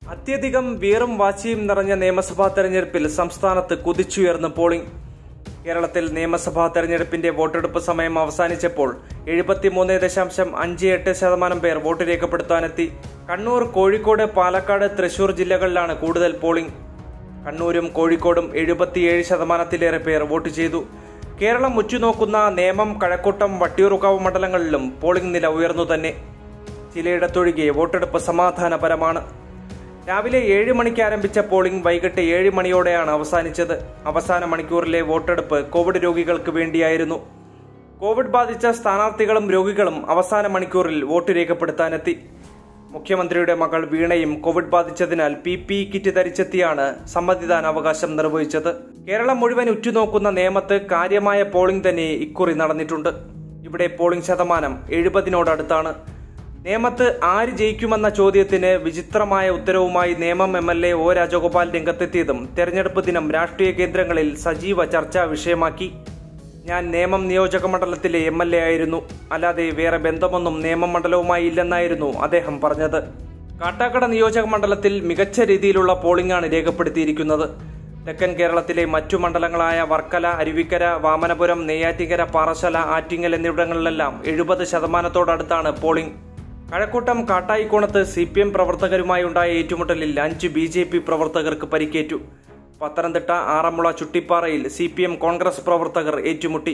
അത്യധികം വീറും വാശിയും നിറഞ്ഞ നിയമസഭാ തെരഞ്ഞെടുപ്പിൽ സംസ്ഥാനത്ത് കുതിച്ചുയർന്ന പോളിംഗ് കേരളത്തിൽ നിയമസഭാ തെരഞ്ഞെടുപ്പിന്റെ വോട്ടെടുപ്പ് സമയം അവസാനിച്ചപ്പോൾ എഴുപത്തിമൂന്ന് ദശാംശം അഞ്ച് എട്ട് ശതമാനം പേർ വോട്ട് രേഖപ്പെടുത്താനെത്തി കണ്ണൂർ കോഴിക്കോട് പാലക്കാട് തൃശൂർ ജില്ലകളിലാണ് കൂടുതൽ പോളിംഗ് കണ്ണൂരും കോഴിക്കോടും എഴുപത്തിയേഴ് ശതമാനത്തിലേറെ പേർ വോട്ട് ചെയ്തു കേരളം ഉറ്റുനോക്കുന്ന നേമം കഴക്കൂട്ടം വട്ടിയൂർക്കാവ് മണ്ഡലങ്ങളിലും പോളിംഗ് നില ഉയർന്നു തന്നെ ചിലയിടത്തൊഴികെ വോട്ടെടുപ്പ് സമാധാനപരമാണ് രാവിലെ ഏഴ് മണിക്ക് ആരംഭിച്ച പോളിംഗ് വൈകിട്ട് ഏഴ് മണിയോടെയാണ് അവസാനിച്ചത് അവസാന മണിക്കൂറിലെ വോട്ടെടുപ്പ് കോവിഡ് രോഗികൾക്ക് വേണ്ടിയായിരുന്നു കോവിഡ് ബാധിച്ച സ്ഥാനാർത്ഥികളും രോഗികളും അവസാന മണിക്കൂറിൽ വോട്ട് രേഖപ്പെടുത്താനെത്തി മുഖ്യമന്ത്രിയുടെ മകൾ വീണയും കോവിഡ് ബാധിച്ചതിനാൽ പി പി കിറ്റ് ധരിച്ചെത്തിയാണ് സമ്മതിദാനാവകാശം നിർവഹിച്ചത് കേരളം മുഴുവൻ ഉറ്റുനോക്കുന്ന നേമത്ത് കാര്യമായ പോളിംഗ് തന്നെ ഇക്കുറി നടന്നിട്ടുണ്ട് ഇവിടെ പോളിംഗ് ശതമാനം എഴുപതിനോടടുത്താണ് നേമത്ത് ആര് ജയിക്കുമെന്ന ചോദ്യത്തിന് വിചിത്രമായ ഉത്തരവുമായി Nemom M L A O Rajagopal രംഗത്തെത്തിയതും തെരഞ്ഞെടുപ്പ് ദിനം രാഷ്ട്രീയ കേന്ദ്രങ്ങളിൽ സജീവ ചർച്ചാ വിഷയമാക്കി ഞാൻ നേമം നിയോജക മണ്ഡലത്തിലെ എം എൽ എ ആയിരുന്നു അല്ലാതെ വേറെ ബന്ധമൊന്നും നേമം മണ്ഡലവുമായി ഇല്ലെന്നായിരുന്നു അദ്ദേഹം പറഞ്ഞത് കാട്ടാക്കട നിയോജക മണ്ഡലത്തിൽ മികച്ച രീതിയിലുള്ള പോളിംഗാണ് രേഖപ്പെടുത്തിയിരിക്കുന്നത് തെക്കൻ കേരളത്തിലെ മറ്റു മണ്ഡലങ്ങളായ വർക്കല അരുവിക്കര വാമനപുരം നെയ്യാറ്റിങ്കര പാറശാല ആറ്റിങ്ങൽ എന്നിവിടങ്ങളിലെല്ലാം എഴുപത് ശതമാനത്തോടടുത്താണ് പോളിംഗ് കഴക്കൂട്ടം കാട്ടായിക്കോണത്ത് സി പി എം പ്രവർത്തകരുമായി ഉണ്ടായ ഏറ്റുമുട്ടലിൽ അഞ്ച് ബി ജെ പി പ്രവർത്തകർക്ക് പരിക്കേറ്റു പത്തനംതിട്ട ആറന്മുള ചുട്ടിപ്പാറയിൽ സി പി എം കോൺഗ്രസ് പ്രവർത്തകർ ഏറ്റുമുട്ടി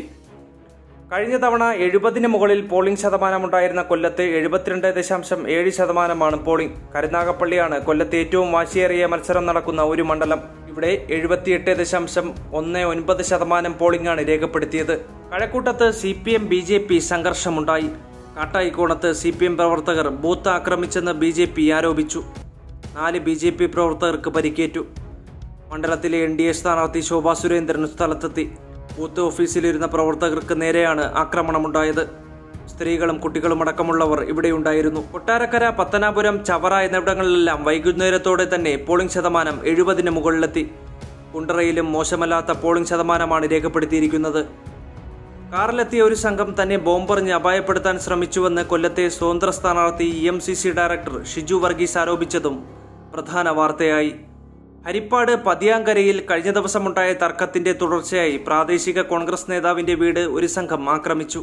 കഴിഞ്ഞ തവണ എഴുപതിന് മുകളിൽ പോളിംഗ് ശതമാനമുണ്ടായിരുന്ന കൊല്ലത്ത് എഴുപത്തിരണ്ട് ദശാംശം ഏഴ് ശതമാനമാണ് പോളിംഗ് കരുനാഗപ്പള്ളിയാണ് കൊല്ലത്ത് ഏറ്റവും വാശിയേറിയ മത്സരം നടക്കുന്ന ഒരു മണ്ഡലം ഇവിടെ എഴുപത്തിയെട്ട് ദശാംശം ഒന്ന് ഒൻപത് ശതമാനം പോളിംഗാണ് രേഖപ്പെടുത്തിയത് കഴക്കൂട്ടത്ത് C P M B J P സംഘർഷമുണ്ടായി കാട്ടായിക്കോണത്ത് സി പി എം പ്രവർത്തകർ ബൂത്ത് ആക്രമിച്ചെന്ന് ബി ജെ പി ആരോപിച്ചു നാല് ബി ജെ പി പ്രവർത്തകർക്ക് പരിക്കേറ്റു മണ്ഡലത്തിലെ എൻ ഡി എ സ്ഥാനാർത്ഥി ശോഭാ സുരേന്ദ്രൻ സ്ഥലത്തെത്തി ബൂത്ത് ഓഫീസിലിരുന്ന പ്രവർത്തകർക്ക് നേരെയാണ് ആക്രമണമുണ്ടായത് സ്ത്രീകളും കുട്ടികളും അടക്കമുള്ളവർ ഇവിടെയുണ്ടായിരുന്നു കൊട്ടാരക്കര പത്തനാപുരം ചവറ എന്നിവിടങ്ങളിലെല്ലാം വൈകുന്നേരത്തോടെ തന്നെ പോളിംഗ് ശതമാനം എഴുപതിന് മുകളിലെത്തി കുണ്ടറയിലും മോശമല്ലാത്ത പോളിംഗ് ശതമാനമാണ് രേഖപ്പെടുത്തിയിരിക്കുന്നത് കാറിലെത്തിയ ഒരു സംഘം തന്നെ ബോംബെറിഞ്ഞ് അപായപ്പെടുത്താൻ ശ്രമിച്ചുവെന്ന് കൊല്ലത്തെ സ്വതന്ത്ര സ്ഥാനാർത്ഥി E M C C director Shiju Varghese ആരോപിച്ചതും പ്രധാന വാർത്തയായി ഹരിപ്പാട് പതിയാങ്കരയിൽ കഴിഞ്ഞ ദിവസമുണ്ടായ തർക്കത്തിന്റെ തുടർച്ചയായി പ്രാദേശിക കോൺഗ്രസ് നേതാവിന്റെ വീട് ഒരു സംഘം ആക്രമിച്ചു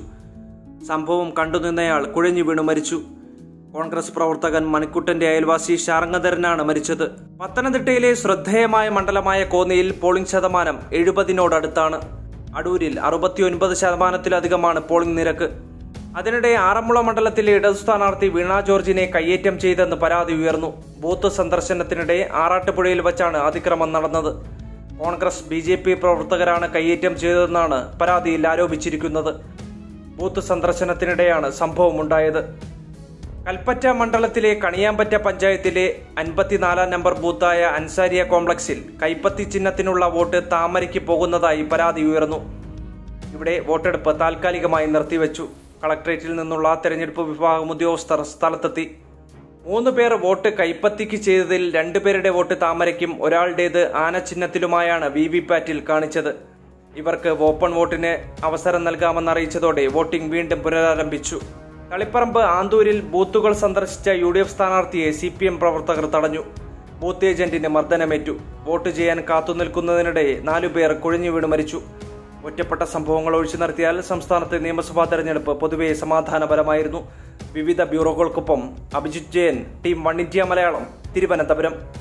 സംഭവം കണ്ടുനിന്നയാൾ കുഴഞ്ഞു വീണു മരിച്ചു കോൺഗ്രസ് പ്രവർത്തകൻ മണിക്കുട്ടന്റെ അയൽവാസി ശാർങ്ങധരനാണ് മരിച്ചത് പത്തനംതിട്ടയിലെ ശ്രദ്ധേയമായ മണ്ഡലമായ കോന്നിയിൽ പോളിംഗ് ശതമാനം എഴുപതിനോടടുത്താണ് അടൂരിൽ അറുപത്തിയൊൻപത് ശതമാനത്തിലധികമാണ് പോളിംഗ് നിരക്ക് അതിനിടെ ആറന്മുള മണ്ഡലത്തിലെ ഇടതു സ്ഥാനാർത്ഥി വീണ ജോർജിനെ കയ്യേറ്റം ചെയ്തെന്ന് പരാതി ഉയർന്നു ബൂത്ത് സന്ദർശനത്തിനിടെ ആറാട്ടുപുഴയിൽ വച്ചാണ് അതിക്രമം നടന്നത് കോൺഗ്രസ് ബി ജെ പി പ്രവർത്തകരാണ് കയ്യേറ്റം ചെയ്തതെന്നാണ് പരാതിയിൽ ആരോപിച്ചിരിക്കുന്നത് ബൂത്ത് സന്ദർശനത്തിനിടെയാണ് സംഭവമുണ്ടായത് കൽപ്പറ്റ മണ്ഡലത്തിലെ കണിയാമ്പറ്റ പഞ്ചായത്തിലെ അൻപത്തിനാലാം നമ്പർ ബൂത്തായ അൻസാരിയ കോംപ്ലക്സിൽ കൈപ്പത്തി ചിഹ്നത്തിനുള്ള വോട്ട് താമരയ്ക്ക് പോകുന്നതായി പരാതി ഉയർന്നു ഇവിടെ വോട്ടെടുപ്പ് താൽക്കാലികമായി നിർത്തിവെച്ചു കളക്ടറേറ്റിൽ നിന്നുള്ള തെരഞ്ഞെടുപ്പ് വിഭാഗം ഉദ്യോഗസ്ഥർ സ്ഥലത്തെത്തി മൂന്ന് പേർ വോട്ട് കൈപ്പത്തിക്ക് ചെയ്തതിൽ രണ്ടുപേരുടെ വോട്ട് താമരയ്ക്കും ഒരാളുടേത് ആനചിഹ്നത്തിലുമായാണ് വി വി പാറ്റിൽ കാണിച്ചത് ഇവർക്ക് ഓപ്പൺ വോട്ടിന് അവസരം നൽകാമെന്നറിയിച്ചതോടെ വോട്ടിംഗ് വീണ്ടും പുനരാരംഭിച്ചു തളിപ്പറമ്പ് ആന്തൂരിൽ ബൂത്തുകൾ സന്ദർശിച്ച യു ഡി എഫ് സ്ഥാനാർത്ഥിയെ സി പി എം പ്രവർത്തകർ തടഞ്ഞു ബൂത്ത് ഏജന്റിന് മർദ്ദനമേറ്റു വോട്ട് ചെയ്യാൻ കാത്തുനിൽക്കുന്നതിനിടെ നാലുപേർ കുഴഞ്ഞു വീണ് മരിച്ചു ഒറ്റപ്പെട്ട സംഭവങ്ങൾ ഒഴിച്ചു നിർത്തിയാൽ സംസ്ഥാനത്തെ നിയമസഭാ തെരഞ്ഞെടുപ്പ് പൊതുവെ സമാധാനപരമായിരുന്നു വിവിധ ബ്യൂറോകൾക്കൊപ്പം Abhijith Jayan team one India Malayalam Thiruvananthapuram